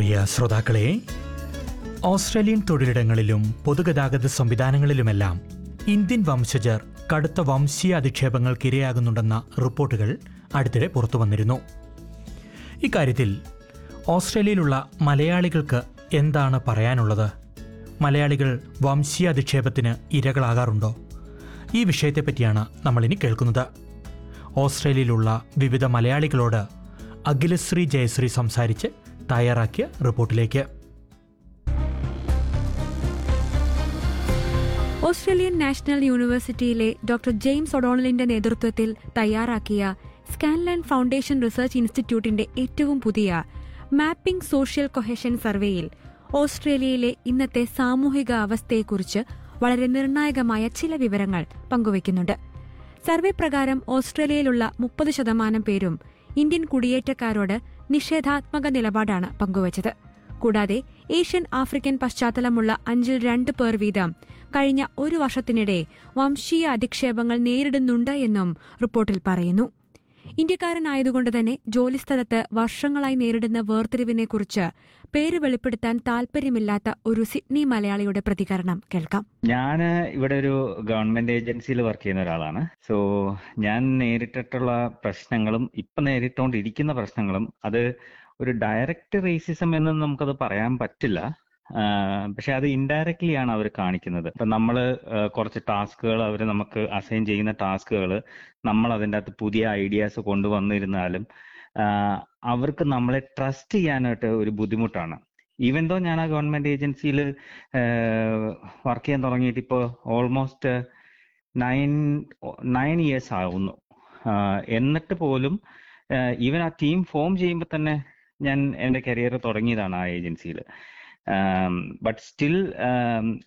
പ്രിയ ശ്രോതാക്കളെ ഓസ്ട്രേലിയൻ തൊഴിലിടങ്ങളിലും പൊതുഗതാഗത സംവിധാനങ്ങളിലുമെല്ലാം ഇന്ത്യൻ വംശജർ കടുത്ത വംശീയ അധിക്ഷേപങ്ങൾക്ക് ഇരയാകുന്നുണ്ടെന്ന റിപ്പോർട്ടുകൾ അടുത്തിടെ പുറത്തു വന്നിരുന്നു ഇക്കാര്യത്തിൽ ഓസ്ട്രേലിയയിലുള്ള മലയാളികൾക്ക് എന്താണ് പറയാനുള്ളത് മലയാളികൾ വംശീയ അധിക്ഷേപത്തിന് ഇരകളാകാറുണ്ടോ ഈ വിഷയത്തെപ്പറ്റിയാണ് നമ്മളിനി കേൾക്കുന്നത് ഓസ്ട്രേലിയയിലുള്ള വിവിധ മലയാളികളോട് അഖിലശ്രീ ജയശ്രീ സംസാരിച്ച് തയ്യാറാക്കിയ റിപ്പോർട്ടിലേക്ക് ഓസ്ട്രേലിയൻ നാഷണൽ യൂണിവേഴ്സിറ്റിയിലെ ഡോക്ടർ ജെയിംസ് ഒഡോണലിന്റെ നേതൃത്വത്തിൽ തയ്യാറാക്കിയ സ്കാൻലാൻഡ് ഫൗണ്ടേഷൻ റിസർച്ച് ഇൻസ്റ്റിറ്റ്യൂട്ടിന്റെ ഏറ്റവും പുതിയ മാപ്പിംഗ് സോഷ്യൽ കൊഹഷൻ സർവേയിൽ ഓസ്ട്രേലിയയിലെ ഇന്നത്തെ സാമൂഹിക അവസ്ഥയെക്കുറിച്ച് വളരെ നിർണായകമായ ചില വിവരങ്ങൾ പങ്കുവയ്ക്കുന്നുണ്ട് സർവേ പ്രകാരം ഓസ്ട്രേലിയയിലുള്ള മുപ്പത് ശതമാനം പേരും ഇന്ത്യൻ കുടിയേറ്റക്കാരോട് നിഷേധാത്മക നിലപാടാണ് പങ്കുവച്ചത് കൂടാതെ ഏഷ്യൻ ആഫ്രിക്കൻ പശ്ചാത്തലമുള്ള അഞ്ചിൽ രണ്ട് പേർ വീതം കഴിഞ്ഞ ഒരു വർഷത്തിനിടെ വംശീയ അധിക്ഷേപങ്ങൾ നേരിടുന്നുണ്ട് എന്നും റിപ്പോർട്ടിൽ പറയുന്നു ഇന്ത്യക്കാരനായതുകൊണ്ട് തന്നെ ജോലിസ്ഥലത്ത് വർഷങ്ങളായി നേരിടുന്ന വേർതിരിവിനെക്കുറിച്ച് പേര് വെളിപ്പെടുത്താൻ താൽപര്യമില്ലാത്ത ഒരു സിഡ്നി മലയാളിയുടെ പ്രതികരണം കേൾക്കാം ഞാൻ ഇവിടെ ഒരു ഗവൺമെന്റ് ഏജൻസിയിൽ വർക്ക് ചെയ്യുന്ന ഒരാളാണ് സോ ഞാൻ നേരിട്ടിട്ടുള്ള പ്രശ്നങ്ങളും ഇപ്പൊ നേരിട്ടുകൊണ്ടിരിക്കുന്ന പ്രശ്നങ്ങളും അത് ഒരു ഡയറക്റ്റ് റേസിസം എന്ന് നമുക്കത് പറയാൻ പറ്റില്ല പക്ഷെ അത് ഇൻഡയറക്ട്ലി ആണ് അവർ കാണിക്കുന്നത് ഇപ്പൊ നമ്മൾ കുറച്ച് ടാസ്കുകൾ അവർ നമുക്ക് അസൈൻ ചെയ്യുന്ന ടാസ്കുകൾ നമ്മൾ അതിൻ്റെ അകത്ത് പുതിയ ഐഡിയാസ് കൊണ്ടുവന്നിരുന്നാലും അവർക്ക് നമ്മളെ ട്രസ്റ്റ് ചെയ്യാനായിട്ട് ഒരു ബുദ്ധിമുട്ടാണ് ഈവൻ ദോ ഞാൻ ആ ഗവൺമെന്റ് ഏജൻസിയിൽ വർക്ക് ചെയ്യാൻ തുടങ്ങിയിട്ട് ഇപ്പോൾ ഓൾമോസ്റ്റ് നയൻ നയൻ ഇയേഴ്സ് ആവുന്നു എന്നിട്ട് പോലും ഈവൻ ആ ടീം ഫോം ചെയ്യുമ്പോൾ തന്നെ ഞാൻ എൻ്റെ കരിയർ തുടങ്ങിയതാണ് ആ ഏജൻസിയിൽ ബട്ട് സ്റ്റിൽ